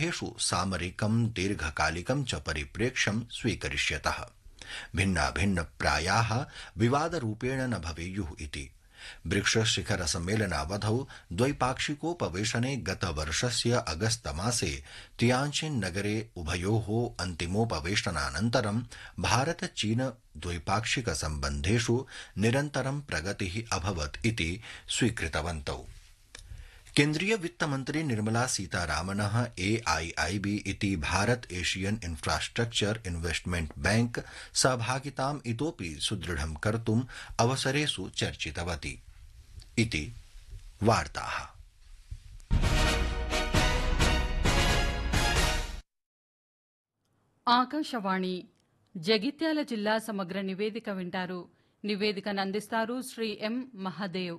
सम्बन्धेषु सामरिकं दीर्घकालिकं च परिप्रेक्ष्यं स्वीकरिष्यतः भिन्ना भिन्न प्रायाः विवादरूपेण न भवेयुः इति ब्रिक्स शिखर सम्मेलनावधौ द्वैपाक्षिकोपवेशने गतवर्षस्य अगस्तमासे तियाञ्चिन् नगरे उभयोः अन्तिमोपवेशनानन्तरं भारत चीन द्वैपाक्षिक सम्बन्धेषु निरन्तरं प्रगतिः अभवत् इति स्वीकृतवन्तौ केन्द्रीय वित्तमन्त्री निर्मला सीतारामनः एआईआईबी इति Bharat Asian infrastructure investment bank सहभागिताम् इतोपि सुदृढं कर्तुम् अवसरेषु चर्चितवती इति वार्ताः ఆకాశవాణి జగిత్యాల జిల్లా సమగ్ర నివేదిక వింటారు నివేదికను అందిస్తారు శ్రీ ఎం మహాదేవ్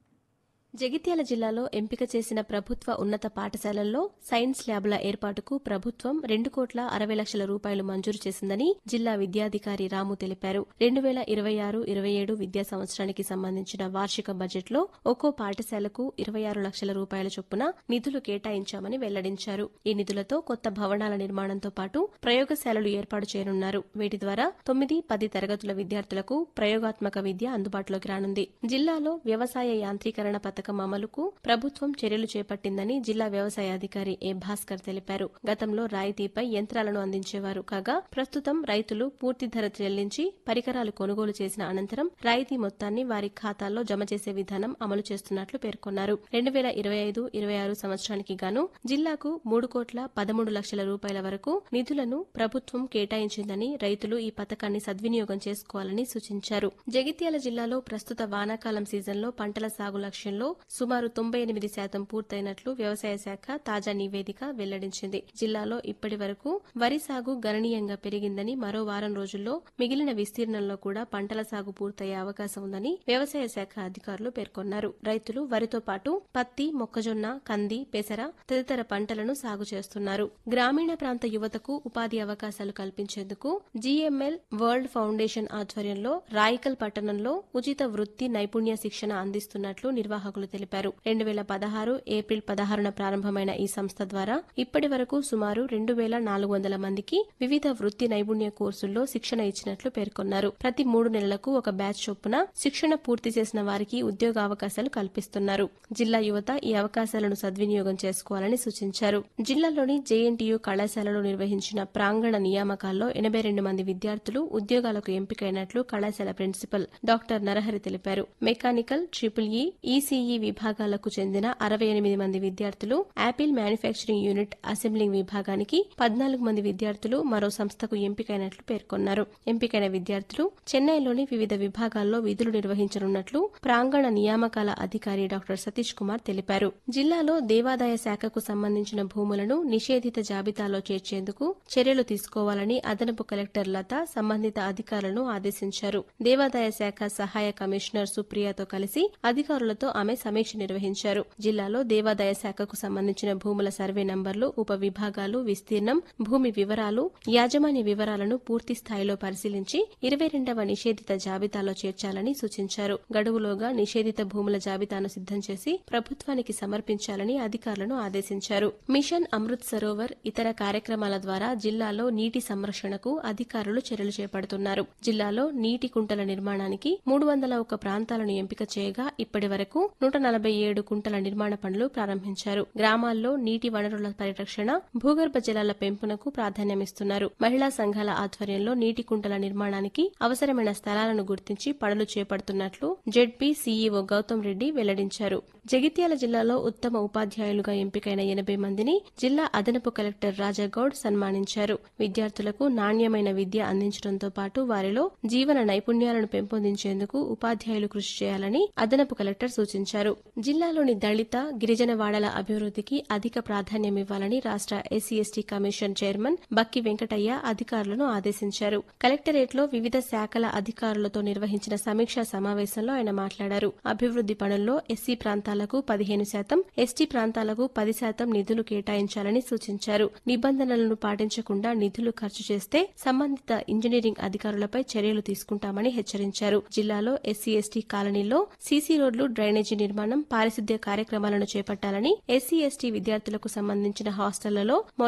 జగిత్యాల జిల్లాలో ఎంపిక చేసిన ప్రభుత్వ ఉన్నత పాఠశాలల్లో సైన్స్ ల్యాబ్ల ఏర్పాటుకు ప్రభుత్వం రెండు కోట్ల అరవై లక్షల రూపాయలు మంజూరు చేసిందని జిల్లా విద్యాధికారి రాము తెలిపారు రెండు వేల ఇరవై ఆరు ఇరవై ఏడు విద్యా సంవత్సరానికి సంబంధించిన వార్షిక బడ్జెట్లో ఒక్కో పాఠశాలకు ఇరవై ఆరు లక్షల రూపాయల చొప్పున నిధులు కేటాయించామని వెల్లడించారు ఈ నిధులతో కొత్త భవనాల నిర్మాణంతో పాటు ప్రయోగశాలలు ఏర్పాటు చేయనున్నారు వీటి ద్వారా తొమ్మిది పది తరగతుల విద్యార్థులకు ప్రయోగాత్మక విద్య అందుబాటులోకి రానుంది జిల్లాలో వ్యవసాయ యాంత్రీకరణ పథకం అమలుకు ప్రభుత్వం చర్యలు చేపట్టిందని జిల్లా వ్యవసాయ అధికారి ఏ భాస్కర్ తెలిపారు గతంలో రాయితీపై యంత్రాలను అందించేవారు కాగా ప్రస్తుతం రైతులు పూర్తి ధర చెల్లించి పరికరాలు కొనుగోలు చేసిన అనంతరం రాయితీ మొత్తాన్ని వారి ఖాతాల్లో జమ చేసే విధానం అమలు చేస్తున్నట్లు పేర్కొన్నారు రెండు వేల ఇరవై ఐదు ఇరవై ఆరు సంవత్సరానికి గాను జిల్లాకు మూడు కోట్ల పదమూడు లక్షల రూపాయల వరకు నిధులను ప్రభుత్వం కేటాయించిందని రైతులు ఈ పథకాన్ని సద్వినియోగం చేసుకోవాలని సూచించారు జగిత్యాల జిల్లాలో ప్రస్తుత వానాకాలం సీజన్లో పంటల సాగు లక్ష్యంలో సుమారు తొంభై ఎనిమిది శాతం పూర్తయినట్లు వ్యవసాయ శాఖ తాజా నివేదిక వెల్లడించింది జిల్లాలో ఇప్పటి వరకు వరి సాగు గణనీయంగా పెరిగిందని మరో వారం రోజుల్లో మిగిలిన విస్తీర్ణంలో కూడా పంటల సాగు పూర్తయ్యే అవకాశం ఉందని వ్యవసాయ శాఖ అధికారులు పేర్కొన్నారు రైతులు వరితో పాటు పత్తి మొక్కజొన్న కంది పెసర తదితర పంటలను సాగు చేస్తున్నారు గ్రామీణ ప్రాంత యువతకు ఉపాధి అవకాశాలు కల్పించేందుకు జీఎంఎల్ వరల్డ్ ఫౌండేషన్ ఆధ్వర్యంలో రాయికల్ పట్టణంలో ఉచిత వృత్తి నైపుణ్య శిక్షణ అందిస్తున్నట్లు నిర్వాహకులు తెలిపారు రెండు వేల పదహారు ఏప్రిల్ పదహారున ప్రారంభమైన ఈ సంస్థ ద్వారా ఇప్పటి వరకు సుమారు రెండు వేల నాలుగు వందల మందికి వివిధ వృత్తి నైపుణ్య కోర్సుల్లో శిక్షణ ఇచ్చినట్లు పేర్కొన్నారు ప్రతి మూడు నెలలకు ఒక బ్యాచ్ చొప్పున శిక్షణ పూర్తి చేసిన వారికి ఉద్యోగ అవకాశాలు కల్పిస్తున్నారు జిల్లా యువత ఈ అవకాశాలను సద్వినియోగం చేసుకోవాలని సూచించారు జిల్లాలోని జేఎన్టీయూ కళాశాలలో నిర్వహించిన ప్రాంగణ నియామకాల్లో ఎనభై రెండు మంది విద్యార్థులు ఉద్యోగాలకు ఎంపికైనట్లు కళాశాల ప్రిన్సిపల్ డాక్టర్ నరహరి తెలిపారు మెకానికల్ ట్రిపుల్ ఈ ఈసీఈ విభాగాలకు చెందిన అరవై ఎనిమిది మంది విద్యార్థులు యాపిల్ మ్యానుఫ్యాక్చరింగ్ యూనిట్ అసెంబ్లింగ్ విభాగానికి పద్నాలుగు మంది విద్యార్థులు మరో సంస్థకు ఎంపికైనట్లు పేర్కొన్నారు ఎంపికైన విద్యార్థులు చెన్నైలోని వివిధ విభాగాల్లో విధులు నిర్వహించనున్నట్లు ప్రాంగణ నియామకాల అధికారి డాక్టర్ సతీష్ కుమార్ తెలిపారు జిల్లాలో దేవాదాయ శాఖకు సంబంధించిన భూములను నిషేధిత జాబితాలో చేర్చేందుకు చర్యలు తీసుకోవాలని అదనపు కలెక్టర్ లత సంబంధిత అధికారులను ఆదేశించారు దేవాదాయ శాఖ సహాయ కమిషనర్ సుప్రియతో కలిసి అధికారులతో ఆమె సమీక్ష నిర్వహించారు జిల్లాలో దేవాదాయ శాఖకు సంబంధించిన భూముల సర్వే నంబర్లు ఉప విభాగాలు విస్తీర్ణం భూమి వివరాలు యాజమాన్య వివరాలను పూర్తి స్థాయిలో పరిశీలించి ఇరవై రెండవ నిషేధిత జాబితాలో చేర్చాలని సూచించారు గడువులోగా నిషేధిత భూముల జాబితాను సిద్దం చేసి ప్రభుత్వానికి సమర్పించాలని అధికారులను ఆదేశించారు మిషన్ అమృత్ సరోవర్ ఇతర కార్యక్రమాల ద్వారా జిల్లాలో నీటి సంరక్షణకు అధికారులు చర్యలు చేపడుతున్నారు జిల్లాలో నీటి కుంటల నిర్మాణానికి మూడు వందల ఒక ప్రాంతాలను ఎంపిక చేయగా ఇప్పటి వరకు నూట నలభై ఏడు కుంటల నిర్మాణ పనులు ప్రారంభించారు గ్రామాల్లో నీటి వనరుల పరిరక్షణ భూగర్భ జలాల పెంపునకు ప్రాధాన్యమిస్తున్నారు మహిళా సంఘాల ఆధ్వర్యంలో నీటి కుంటల నిర్మాణానికి అవసరమైన స్థలాలను గుర్తించి పనులు చేపడుతున్నట్లు జెడ్పీ సీఈఓ గౌతమ్ రెడ్డి వెల్లడించారు జగిత్యాల జిల్లాలో ఉత్తమ ఉపాధ్యాయులుగా ఎంపికైన ఎనభై మందిని జిల్లా అదనపు కలెక్టర్ రాజాగౌడ్ సన్మానించారు విద్యార్థులకు నాణ్యమైన విద్య అందించడంతో పాటు వారిలో జీవన నైపుణ్యాలను పెంపొందించేందుకు ఉపాధ్యాయులు కృషి చేయాలని అదనపు కలెక్టర్ సూచించారు జిల్లాలోని దళిత గిరిజన వాడల అభివృద్ధికి అధిక ప్రాధాన్యమివ్వాలని రాష్ట SC ST commission chairman Bakki Venkataiah అధికారులను ఆదేశించారు కలెక్టరేట్లో వివిధ శాఖల అధికారులతో నిర్వహించిన సమీక్షా సమావేశంలో ఆయన మాట్లాడారు అభివృద్ది పనుల్లో ఎస్సీ ప్రాంతాలకు పదిహేను శాతం ఎస్టీ ప్రాంతాలకు పది శాతం నిధులు కేటాయించాలని సూచించారు నిబంధనలను పాటించకుండా నిధులు ఖర్చు చేస్తే సంబంధిత ఇంజనీరింగ్ అధికారులపై చర్యలు తీసుకుంటామని హెచ్చరించారు జిల్లాలో ఎస్సీ ఎస్టీ కాలనీలో సీసీ రోడ్లు డ్రైనేజీ నిర్మాణం పారిశుద్ధ్య కార్యక్రమాలను చేపట్టాలని ఎస్సీ ఎస్టీ విద్యార్థులకు సంబంధించిన హాస్టళ్లలో